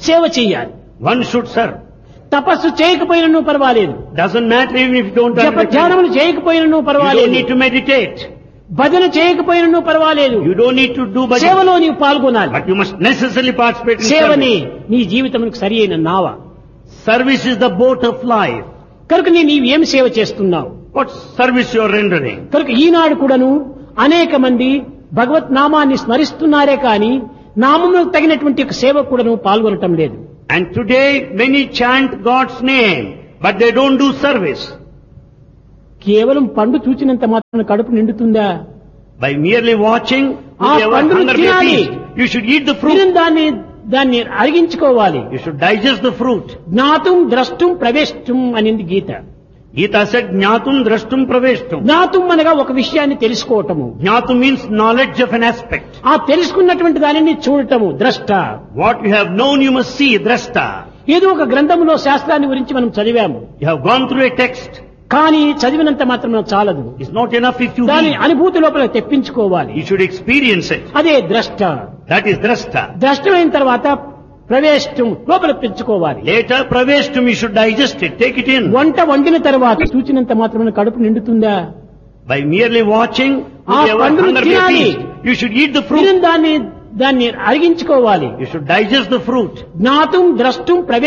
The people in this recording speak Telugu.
సేవ చేయాలి One should serve. తపస్సు చేయకపోయినను పర్వాలేదు Doesn't matter even if you don't జప understand. ధ్యానములు చేయకపోయినను You don't పర్వాలేదు need to meditate. భజన చేయకపోయినను పర్వాలేదు You don't need to do bhajan. సేవలో నీవు పాల్గొనాలి But you must necessarily participate in సేవని service. నీ జీవితమునకు సరి అయిన నావ Service is the boat of life. కనుక నీ నీవేం సేవ చేస్తున్నావు What service you are rendering? కనుక ఈనాడు కూడాను అనేక మంది భగవత్ నామాన్ని స్మరిస్తున్నారే కానీ నామములకు తగినటువంటి ఒక సేవ కూడాను పాల్గొనటం లేదు And today many chant God's name, but they don't do service. కేవలం పండు చూచినంత మాత్రం కడుపు నిండుతుందా By merely watching, ఆ you have పండును hunger be తినాలి. appeased. You should eat the fruit. తిరిగి దాన్ని దాన్ని అరిగించుకోవాలి You should digest the fruit. జ్ఞాతం ద్రష్టం ప్రవేశం అనింది గీత Gita said, Jnatum drashtum praveshtum. జ్ఞాతం అనగా ఒక విషయాన్ని తెలుసుకోవటము Jnatum means knowledge of an aspect. ఆ తెలుసుకున్నటువంటి దానిని చూడటము ద్రష్ట What you have known you must see, drashta. ఏదో ఒక గ్రంథములో శాస్త్రాన్ని గురించి మనం చదివాము You have gone through a text. కానీ చదివినంత మాత్రం చాలదు It's not enough if you దాని read. అనుభూతి లోపల తెప్పించుకోవాలి You should experience it. అదే ద్రష్ట That is drashta. ద్రష్టమైన తర్వాత ప్రవేశం లోపల పెంచుకోవాలి Later, praveshtum, you should digest it, take it in. వంట వండిన తర్వాత చూచినంత మాత్రం కడుపు నిండుతుందా By merely watching, ఆ you have పండును hunger be తినాలి. appeased. You should eat the fruit. తిరిగి దాన్ని దాన్ని అరిగించుకోవాలి You should digest the fruit. జ్ఞాతం ద్రష్టం ప్రవేశం